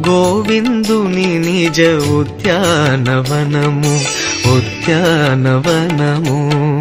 గోవిందుని నిజ ఉద్యానవనము ఉద్యానవనము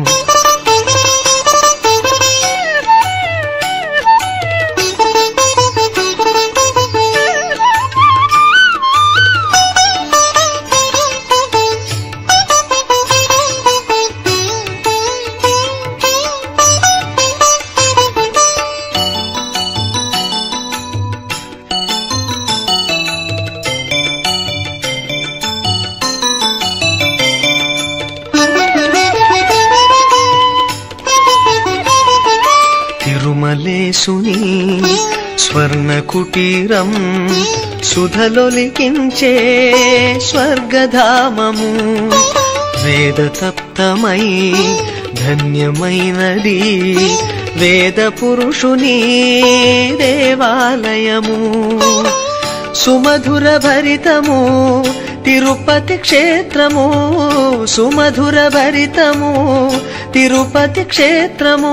తిరుమలేశుని స్వర్ణ కుటీరం సుధలొలికించే స్వర్గధామము వేద తప్తమై ధన్యమైనది వేద పురుషుని దేవాలయము సుమధుర భరితము తిరుపతి క్షేత్రము సుమధుర భరితము తిరుపతి క్షేత్రము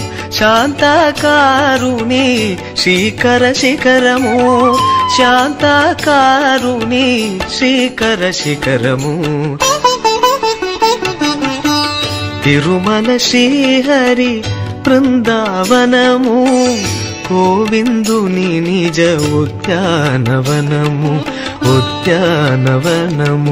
శాంతాకారుని శీకర శిఖరము శాంతాకారుని శీకర శిఖరము తిరుమల శ్రీహరి బృందావనము గోవిందుని నిజ ఉద్యానవనము ఉద్యానవనము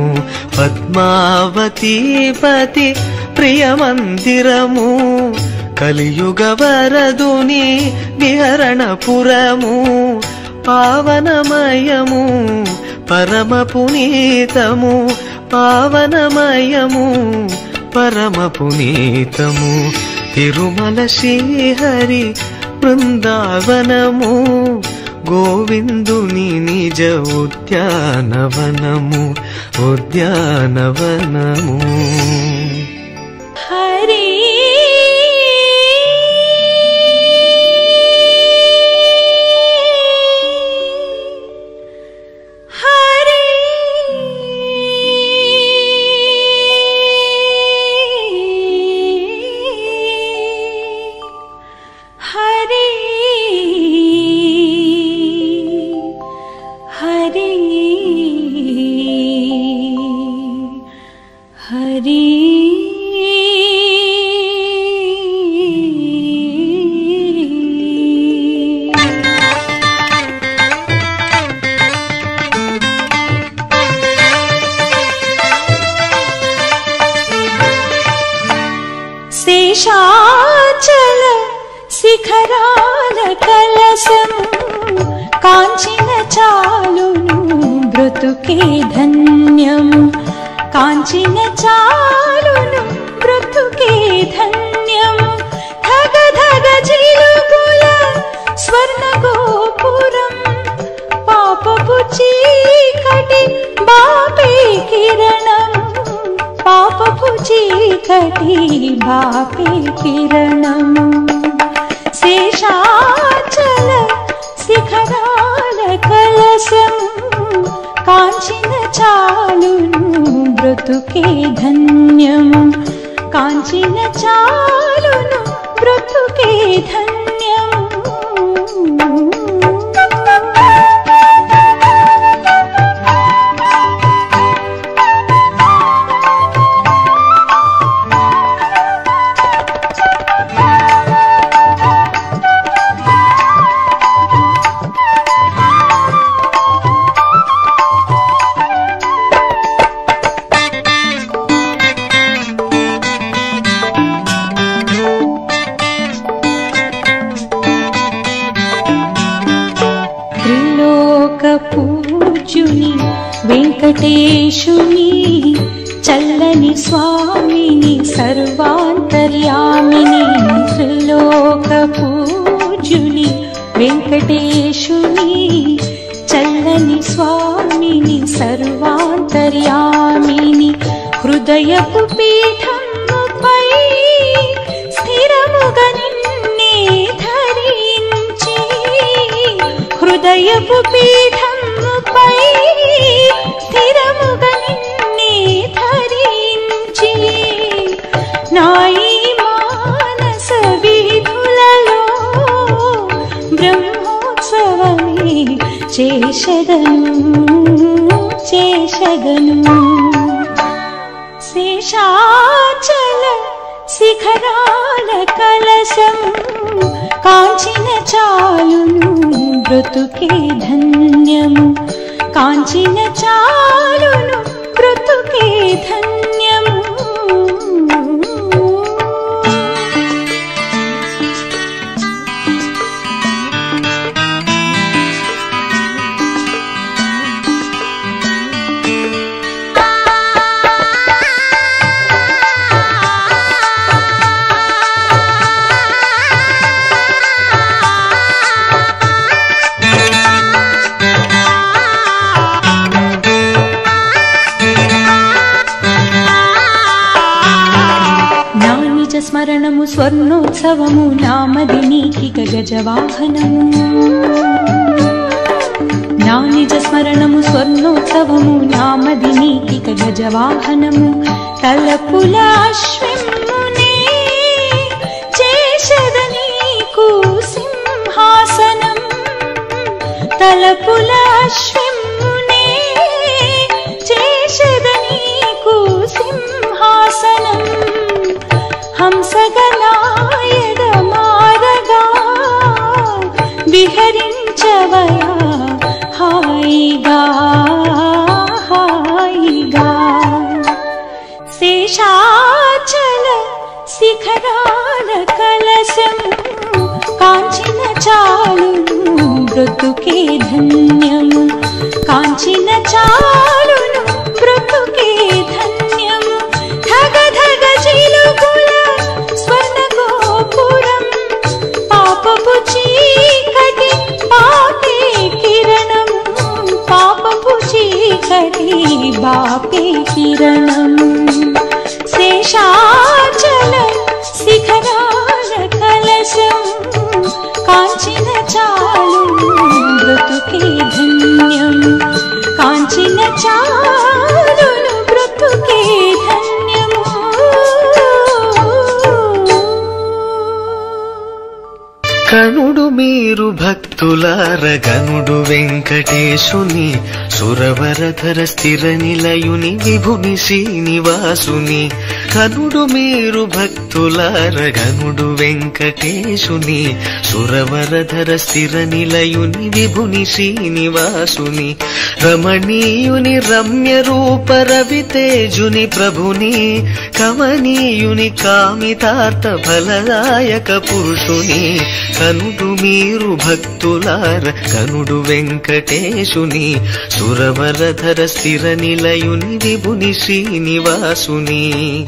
పద్మావతీపతి ప్రియ మందిరము కలియుగ వరదుని విహరణపురము పావనమయము పరమ పునీతము పావనమయము పరమ పునీతము తిరుమల శ్రీహరి బృందావనము గోవిందుని నిజ ఉద్యానవనము ఉద్యానవనము హరి హరి హరి హరి హరి శేషాచల శిఖరాల కలసము కాంచిన చాలును బ్రతుకే ధన్యము కాంచిన చాలును బ్రతుకే ధన్యము ధగ ధగ జిలుగుల స్వర్ణ గోపురం పాపపు చీకటి బాపే కిరణము పాపపు చీకటి బాపే కిరణము శేషాచల శిఖరాల కలసము కాంచిన చాలును బ్రతుకే ధన్యము కాంచిన చాలును బ్రతుకే ధన్యము త్రిలోక పూజ్యుని వెంకటేశుని చల్లని స్వామిని సర్వాంతర్యామిని త్రిలోక పూజ్యుని వెంకటేశుని చల్లని స్వామిని సర్వాంతర్యామిని హృదయపు పీఠముపై స్థిరముగా నిన్నే ధరించి హృదయపు పీఠముపై స్థిరముగా నిన్నే ధరించి నాయి మానస వీధులలో బ్రహ్మోత్సవమే చేసెదను చేసగను శేషాచల శిఖరాల కలసం కాంచిన చాలును బ్రతుకే ధన్యము కాంచిన చాలును బ్రతుకే ధన్యము నా నిజ స్మరణము స్వర్ణోత్సవము నామది నీకిక గజవాహనము నా నిజ స్మరణము స్వర్ణోత్సవము నామది నీకిక గజవాహనము తలపుల అశ్విమ్మునే చేసద నీకు సింహాసనం తలపుల అశ్విమ్మునే చేసద నీకు సింహాసనం హంసగనాయద మారగా విహరించవయా హాయిగా హాయిగా శేషాచల శిఖరాల కలశం కాంచిన చాలును బ్రతుకే ధన్యము కాంచిన చాలును బ్రతుకే ధన్యము ధగ ధగ చిలుకుల స్వర్ణ గోపురం పాపపు చీకటి పాపే కిరణము పాపపు చీకటి బాపే కిరణము శేషాచల శిఖరాల కలశం కాంచిన చాలు బ్రతుకే ధన్యము కాంచిన చాలును బ్రతుకే ధన్యము కనుడు మీరు భక్తులార గనుడు వెంకటేశుని సురవరధర స్థిర నిలయుని విభుని శ్రీనివాసుని కనుడు మీరు భక్తులార గనుడు వెంకటేశుని సురవరధర స్థిర నిలయుని విభుని శ్రీనివాసుని రమణీయుని రమ్య రూప రవితేజుని ప్రభుని కమనీయుని కామితార్థ ఫలదాయక పురుషుని కనుడు మీరు భక్తులార కనుడు వెంకటేశుని సురవరధర స్థిర నిలయుని విభుని శ్రీనివాసుని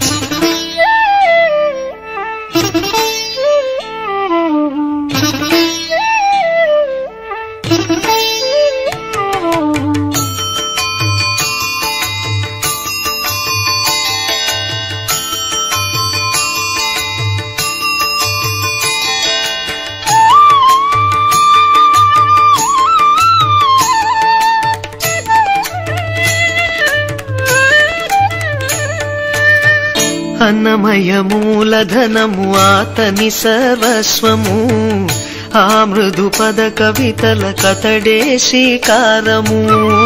అన్నమయ మూలధనము ఆతని సర్వస్వము ఆ మృదు పద కవితల కతడే శ్రీకారము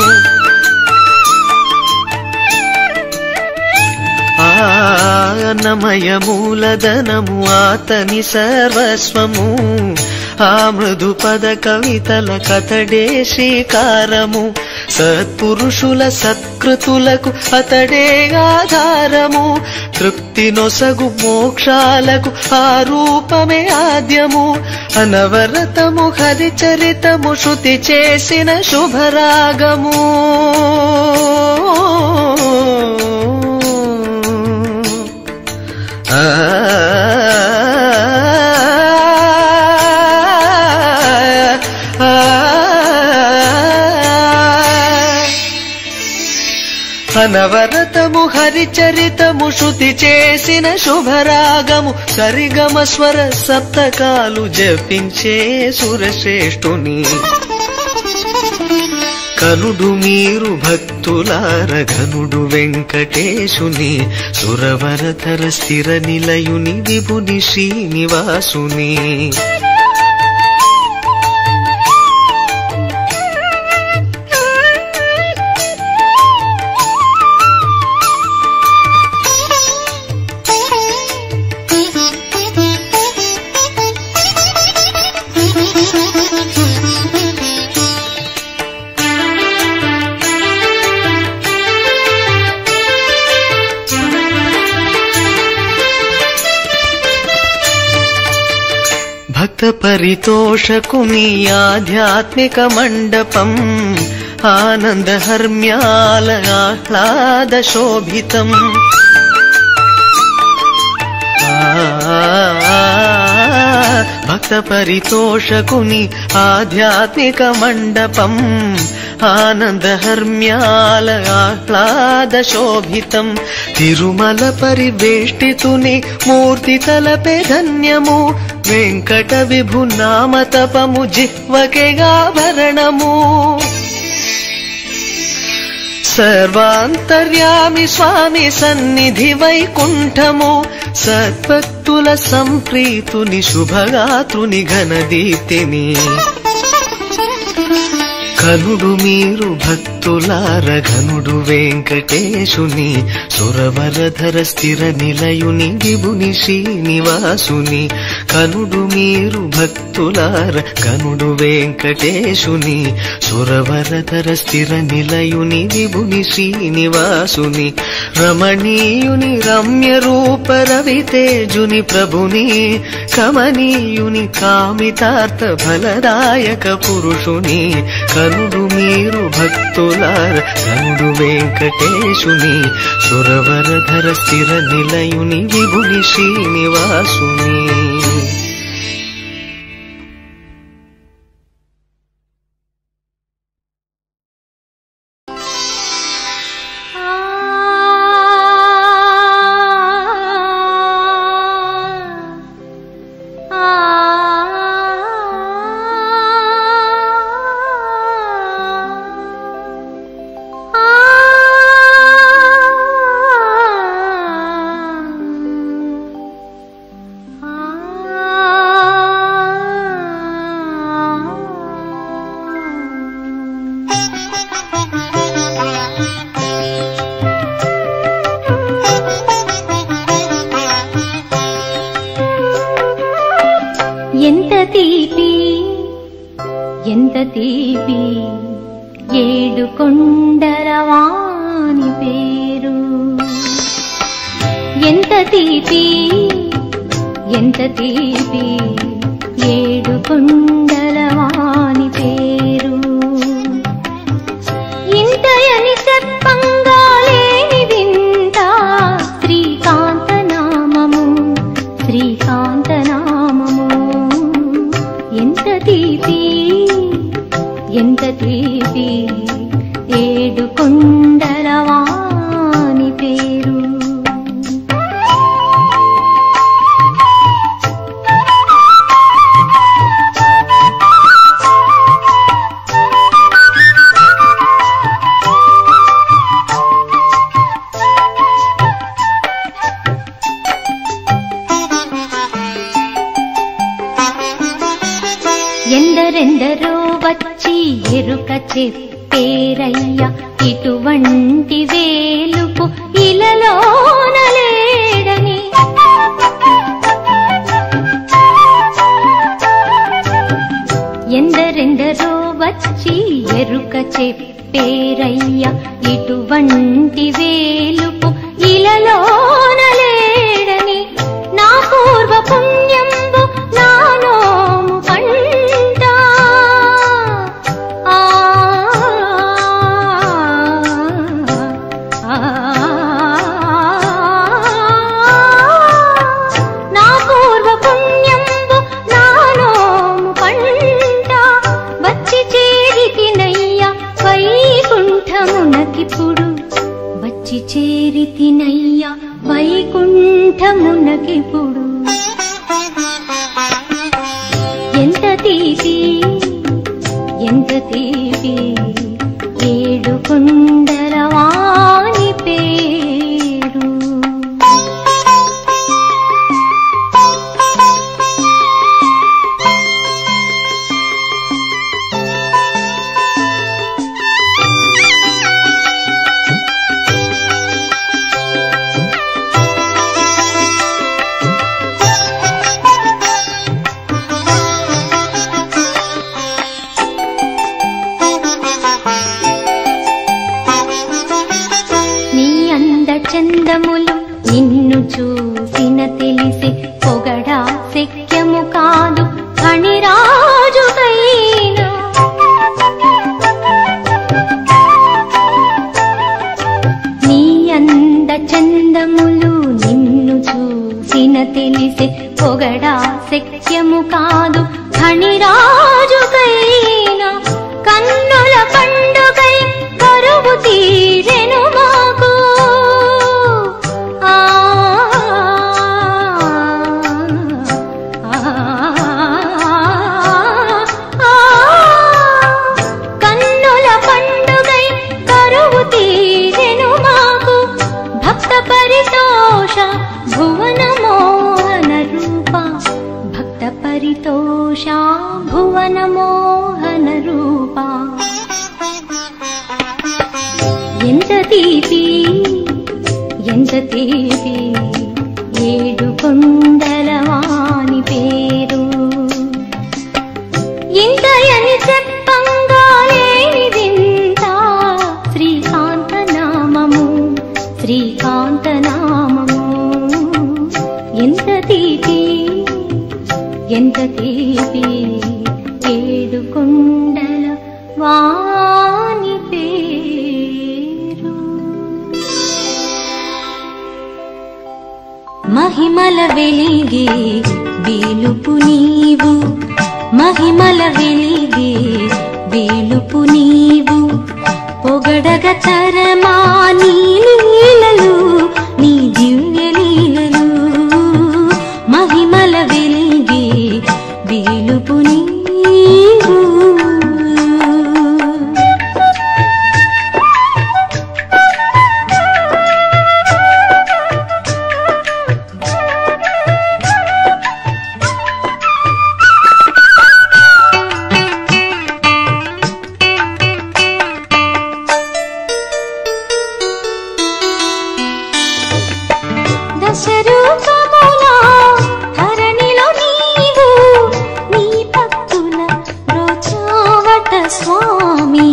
ఆ అన్నమయ మూలధనము ఆతని సర్వస్వము ఆ మృదు పద కవితల కతడే శ్రీకారము సత్పురుషుల సత్కృతులకు అతడే ఆధారము తృప్తి నొసగు మోక్షాలకు ఆ రూపమే ఆద్యము అనవరతము హరిచరితము శృతి చేసిన శుభరాగము ఆ అనవరతము హరిచరితము శృతి చేసిన శుభరాగము సరిగమ స్వర సప్తకాలు జపించే సురశ్రేష్ఠుని కనుడు మీరు భక్తులార ఘనుడు వెంకటేశుని సురవరధర స్థిర నిలయుని విభుని శ్రీనివాసుని భక్త పరితోషకుని ఆధ్యాత్మిక మండపం ఆనంద హర్మ్యాల ఆహ్లాద శోభితం భక్త పరితోషకుని ఆధ్యాత్మిక మండపం ఆనంద హర్మ్యాల ఆహ్లాద శోభితం తిరుమల పరివేష్టితుని మూర్తి తలపే ధన్యము వెంకట విభు నామ తపము జిహ్వకెగాభరణము సర్వాంతర్యామి స్వామి సన్నిధి వైకుంఠము సద్భక్తుల సంప్రీతుని శుభగాత్రుని ఘనదీప్తిని కనుడు మీరు భక్తులార ఘనుడు వెంకటేశుని సురవరధర స్థిర నిలయుని విభుని శ్రీనివాసుని కనుడు మీరు భక్తులార ఘనుడు వెంకటేశుని సురవరధర స్థిర నిలయుని విభుని శ్రీనివాసుని రమణీయుని రమ్య రూప రవితేజుని ప్రభుని కమనీయుని కామితార్థ ఫలదాయక పురుషుని కనుడు మీరు భక్తులార కనుడు వెంకటేశుని సురవరధర స్థిర నిలయుని విభుని శ్రీనివాసుని ఎంత తీపి ఎంత తీపి ఏడు కొండలవాని పేరు ఎంత తీపి ఎంత తీపి ఏడు కొండలవాని పేరు ఇంతయని చెప్పంగా లేని వింత శ్రీకాంత నామము శ్రీకాంత నామము ఎంత తీపి ఎంత తీపి ఏడు కొండలవాని పేరు ఎందరెందరో వచ్చి ఎరుక చెప్పేరయ్య ఇటువంటి వేలుపు ఇలలోనలేడని ఎందరెందరో వచ్చి ఎరుక చెప్పేరయ్య ఇటువంటి వేలుపు ఇలలోనలేడని నా పూర్వ పుణ్యంబు నా నోము పంట ఆ, ఆ, నా పూర్వ పుణ్యంబు నా నోము పంట వచ్చి చేరితినయ్య వైకుంఠమునకిప్పుడు వచ్చి చేరితినయ్య వైకుంఠమునకిప్పుడు ఎంత తీపి ఎంత తీపి ఏడు కొండలవాని పేరు నీ అంద చందములు నిన్ను చూసిన తెలిసి పొగడా శక్యము కాదు ఫణిరాజుకైనా నీ అంద చందములు నిన్ను చూసిన తెలిసే పొగడా శక్యము కాదు ఫణిరాజుకైనా కన్నుల పండుగై కరువు తీరెను మాకు ఆ కన్నుల పండుగై కరువు తీరెను మాకు భక్త పరితోష భువన మోహన రూప భక్త పరితోష భువన మోహన రూప ఎంత తీపి ఎంత తీపి ఏడు కొండలవాని పేరు ఇంతయని చెప్పంగా లేనిదింత శ్రీకాంత నామము శ్రీకాంత నామము ఎంత తీపి ఎంత తీపి ఏడు కొండల వాని పేరు మహిమల వెలిగే వేలుపు నీవు మహిమల వెలిగే వేలుపు నీవు పొగడగ తరమా నీ లీలలు నీ దివ్య లీలలు మహిమల వెలిగే వేలుపు నీవు దశరూపముల ధరణిలో నీవు నీ భక్తుల రోచావట స్వామి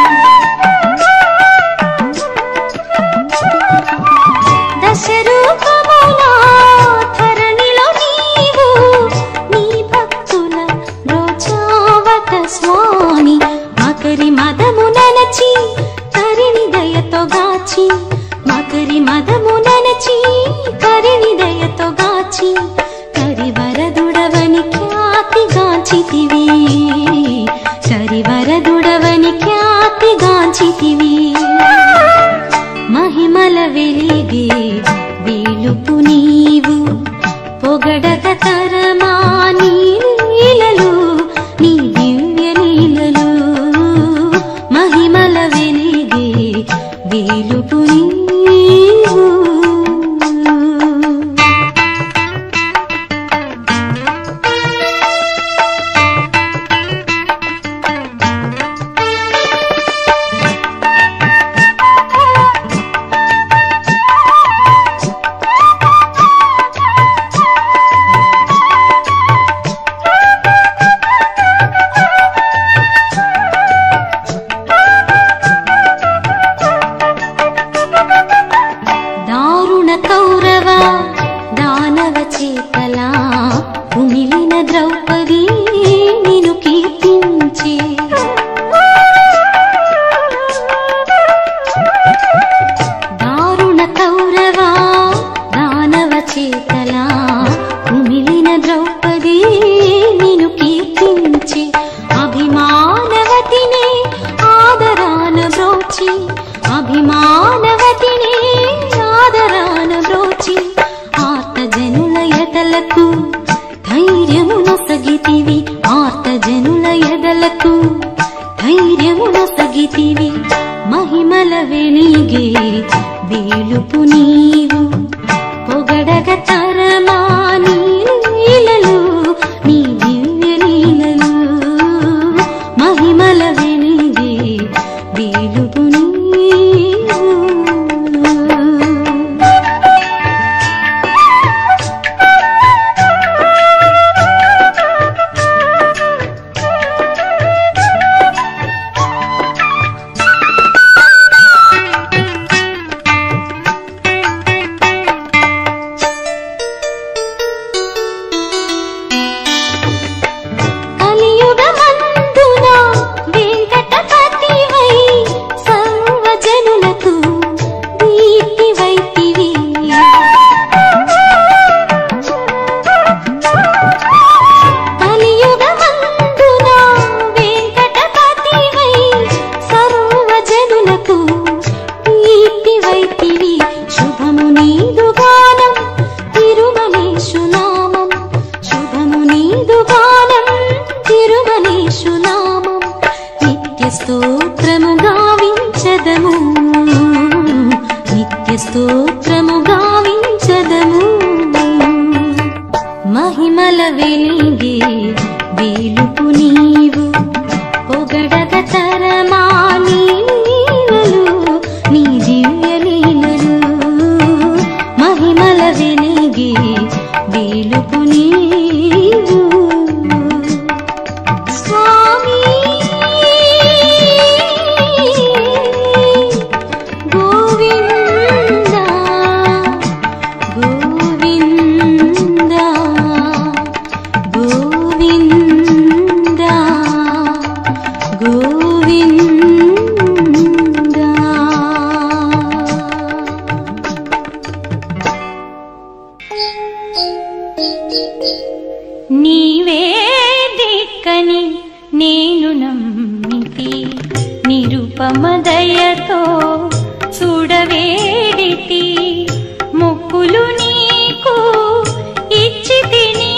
దశరూపముల ధరణిలో నీవు నీ భక్తుల రోచావట స్వామి మకరి మదము ననచి కరిని దయతో గాచి మకరి మదము ననచి కరిని దయతో గాచి కరివరదుడవని ఖ్యాతి గాంచితివి కరివరదుడవని ఖ్యాతి గాంచితివి మహిమల వెలిగే వేలుపు నీవు పొగడక తరమా నీ లీలలు నీ దివ్య లీలలు మహిమల వెలిగే వేలుపు నీవు దారుణ కౌరవ దానవ చేతలా కుమిలిన ద్రౌపది నిను కీర్తించే దారుణ కౌరవ దానవ చేతలా కుమిలిన ద్రౌపది నిను కీర్తించి అభిమానవతినే ఆదరాన బ్రోచి అభిమానవతినే ఆదరాన బ్రోచి ఆర్త జనుల ఎదలకు ధైర్యము నొసగితివి ఆర్త జనుల ఎదలకు ధైర్యము నొసగితివి మహిమల వెలిగే వేలుపు నీవు పొగడగ తరమా నీ లీలలు నీ దివ్య లీలలు మహిమల వెలిగే వేలుపు నీవు స్తోత్రము గావించదము మహిమల వెలిగే వేలుపు నీవు పొగడగ తరమా నీ లీలలు నీ దివ్య లీలలు మహిమల వెలిగే వేలుపు నీవు స్వామి గోవింద గోవింద గోవింద గోవింద నీవే దిక్కని నేను నమ్మితి నిరుపమదయతో చూడవేడితి మొక్కులు నీకు ఇచ్చి తిని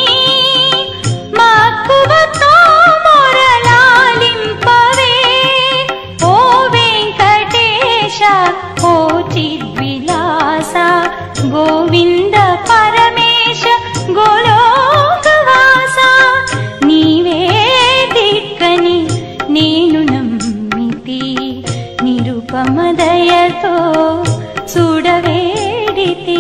మక్కువతో మొరలాలింపవే ఓ వెంకటేశ ఓ చిద్విలాస గోవింద పరమేశ గోలోకవాస నీవే దిక్కని నేను నమ్మితి నిరుపమదయతో చూడవేడితి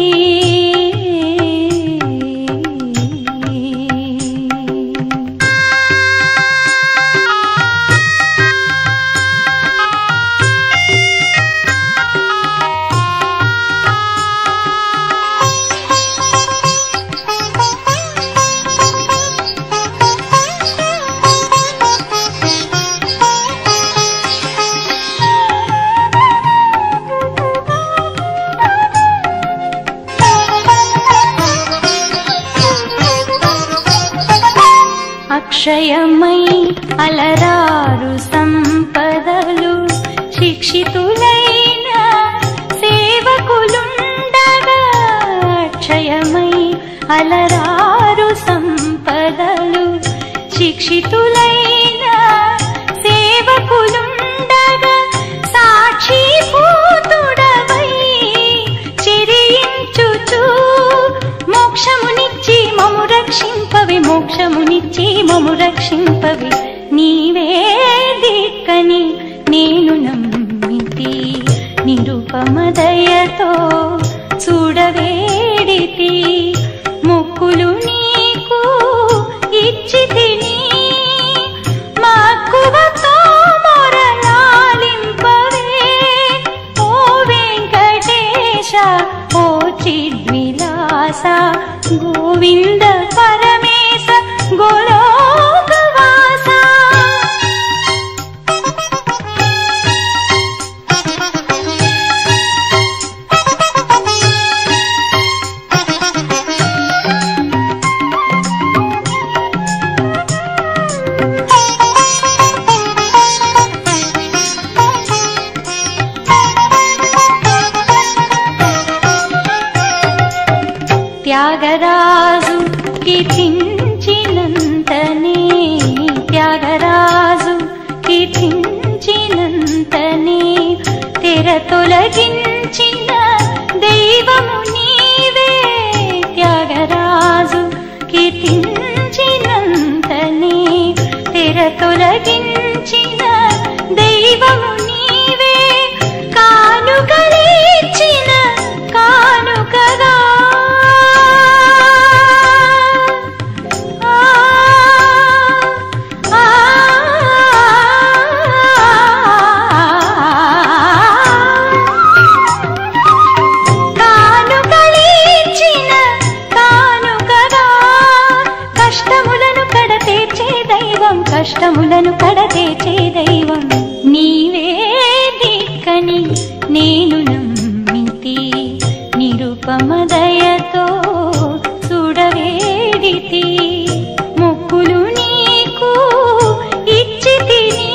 అక్షయమై అలరారు సంపదలు శిక్షితులైన సేవకులుండగా అక్షయమై అలరారు సంపదలు శిక్షితులైన సేవకులుండగా సాక్షి భూతుడవై చిరించుచు మోక్షమునిచ్చి మము రక్షింపవి మోక్షమునిచ్చి మము రక్షింపవి నీవే దిక్కని నేను నమ్మితి నిరుపమదయతో చూడవేడితి మొక్కులు నీకు ఇచ్చి తిని మక్కువతో మొరలాలింపవే ఓ వెంకటేశ ఓ చిద్విలాస గోవింద పరమేశ గోలోకవాస త్యాగరాజు కీర్తించినంతనే త్యాగరాజు కీర్తించినంతనే తెర తొలగించిన దైవము నీవే త్యాగరాజు కీర్తించినంతనే తెర తొలగించిన దైవము నీవే కానుకలిచ్చిన కానుకగా ఆ, ఆ, కానుకలిచ్చిన కానుకగా కష్టములను కడతీర్చే దైవం కష్టములను కడతీర్చే దైవం నీవే దిక్కని నేను నమ్మితి నిరుపమదయతో చూడవేడితి మొక్కులు నీకు ఇచ్చి తిని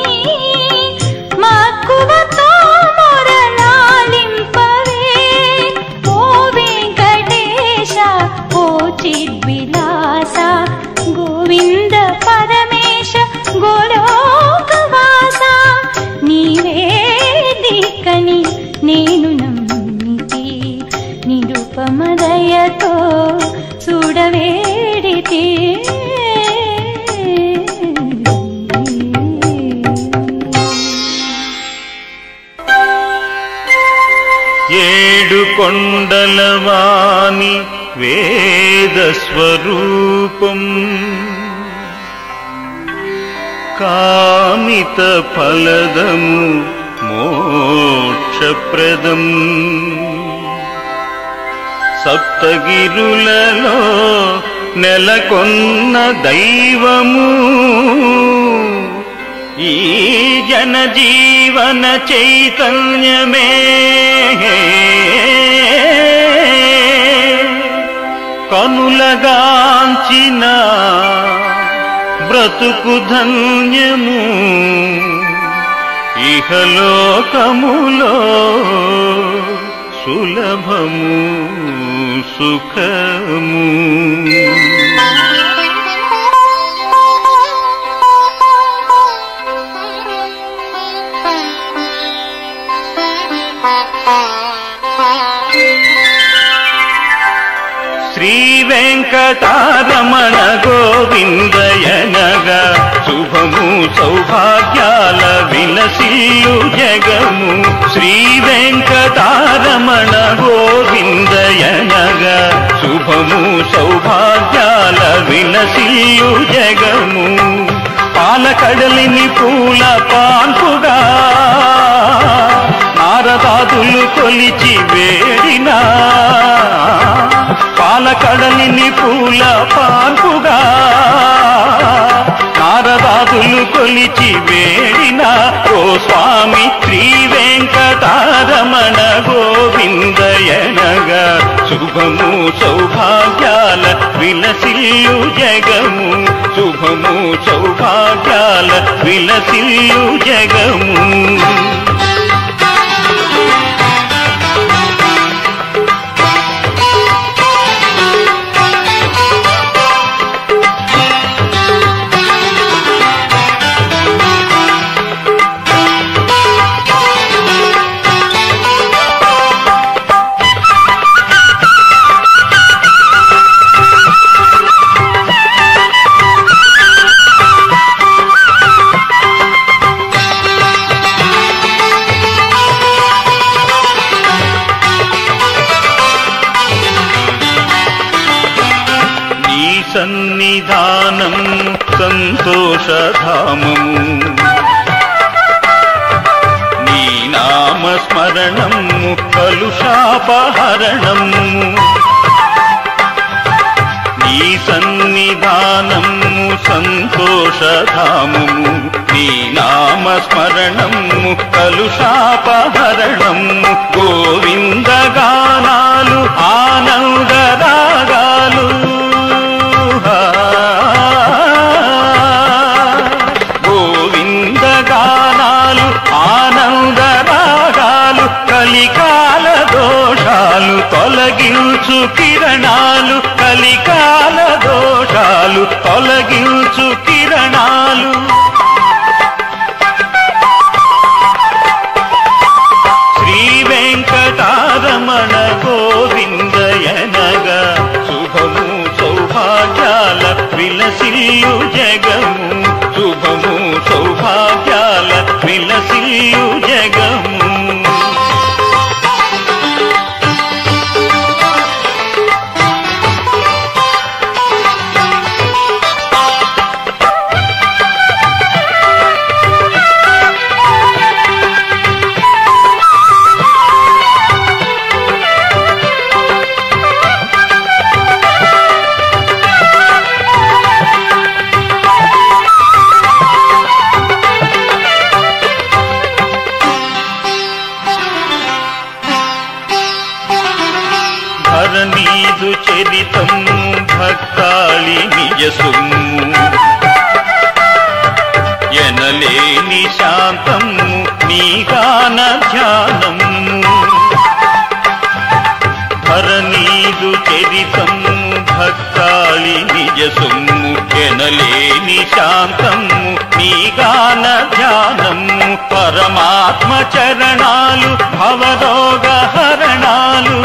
మక్కువతో మొరలాలింపవే ఓ వెంకటేశ ఓ చిద్విలాస గోవింద పరమేశ గోలోకవాస నీవే దిక్కని నేను నమ్మితి ఏడు కొండలవాని వేద స్వరూపం కామిత ఫలదము మోక్షప్రదం సప్తగిరులలో నెలకొన్న దైవము ఈ జనజీవన చైతన్యమే కనులగాంచిన బ్రతుకు ధన్యము ఇహలోకములో సులభము సుఖము శ్రీ వెంకటారమణ గోవిందయనగా శుభము సౌభాగ్యాల విలసిల్లు జగము శ్రీ వెంకటారమణ గోవిందయనగా శుభము సౌభాగ్యాల విలసిల్లు జగము పాలకడలిని పూల పాన్పుగా నారదాదులు కొలిచి వేడినా పాలకడలిని పూల పాన్పుగా నారదాదులు కొలిచి వేడిన ఓ స్వామి శ్రీ వెంకటారమణ గోవిందయనగా శుభము సౌభాగ్యాల విలసిల్లు జగము శుభము సౌభాగ్యాల విలసిల్లు జగము నీ సన్నిధానం సంతోషధామము నీ నామస్మరణము కలుషాపహరణము నీ సన్నిధానము సంతోషధామము నీ నామస్మరణము కలుషాపహరణము గోవిందగానాలు ఆనందరాగాలు గోవిందగానాలు ఆనందరాగాలు కలికాల దోషాలు తొలగించు కిరణాలు కలికాల దోషాలు తొలగించు కిరణాలు శ్రీ వెంకటారమణ గోవిందయనగా శుభము సౌభాగ్యాల విలసిల్లు జగము శుభము సౌభాగ్యాల విలసిల్లు జగము ధరణీదు చరితము భక్తాళి నిజ సొమ్ము ఎనలేని శాంతము నీగాన ధ్యానము ధరణీదు చరితము భక్తాళి నిజ సొమ్ము ఎనలేని శాంతము నీగాన ధ్యానము పరమాత్మ చరణాలు భవరోగ హరణాలు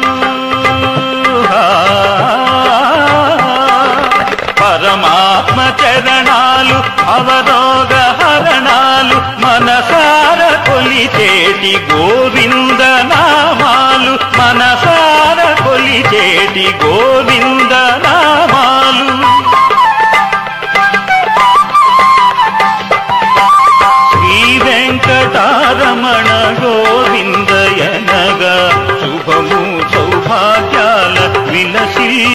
పరమాత్మ చరణాలు అవరోగ హరణాలు మనసార కొలిచేటి గోవింద నామా వెంకటి గోవింద నామాలు శ్రీ వెంకటారమణ గోవిందయనగా శుభము సౌభాగ్యాల విలసి